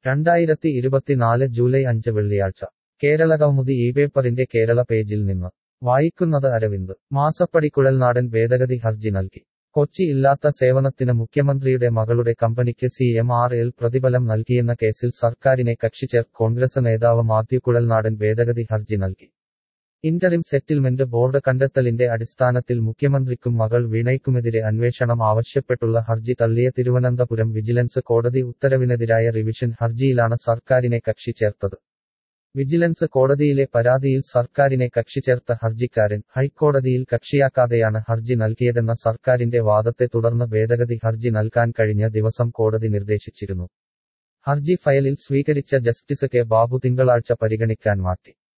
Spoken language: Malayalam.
രണ്ടായിരത്തി ഇരുപത്തിനാല് ജൂലൈ അഞ്ച് വെള്ളിയാഴ്ച കേരളകൗമുദി ഈ പേപ്പറിന്റെ കേരള പേജിൽ നിന്ന് വായിക്കുന്നത് അരവിന്ദ് മാസപ്പടി കുഴൽനാടൻ ഭേദഗതി ഹർജി നൽകി കൊച്ചി ഇല്ലാത്ത സേവനത്തിന് മുഖ്യമന്ത്രിയുടെ മകളുടെ കമ്പനിക്ക് സി എം ആർ എൽ പ്രതിഫലം നൽകിയെന്ന കേസിൽ സർക്കാരിനെ കക്ഷിചേർ കോൺഗ്രസ് നേതാവ് മാത്യു കുഴൽനാടൻ ഭേദഗതി ഹർജി നൽകി ഇന്ററിം സെറ്റിൽമെന്റ് ബോർഡ് കണ്ടെത്തലിന്റെ അടിസ്ഥാനത്തിൽ മുഖ്യമന്ത്രിക്കും മകൾ വീണയ്ക്കുമെതിരെ അന്വേഷണം ആവശ്യപ്പെട്ടുള്ള ഹർജി തള്ളിയ തിരുവനന്തപുരം വിജിലൻസ് കോടതി ഉത്തരവിനെതിരായ റിവിഷൻ ഹർജിയിലാണ് സർക്കാരിനെ കക്ഷി ചേർത്തത് വിജിലൻസ് കോടതിയിലെ പരാതിയിൽ സർക്കാരിനെ കക്ഷി ചേർത്ത ഹർജിക്കാരൻ ഹൈക്കോടതിയിൽ കക്ഷിയാക്കാതെയാണ് ഹർജി നൽകിയതെന്ന സർക്കാരിന്റെ വാദത്തെ തുടർന്ന് ഭേദഗതി ഹർജി നൽകാൻ കഴിഞ്ഞ ദിവസം കോടതി നിർദ്ദേശിച്ചിരുന്നു ഹർജി ഫയലിൽ സ്വീകരിച്ച ജസ്റ്റിസ് കെ ബാബു തിങ്കളാഴ്ച പരിഗണിക്കാൻ മാറ്റി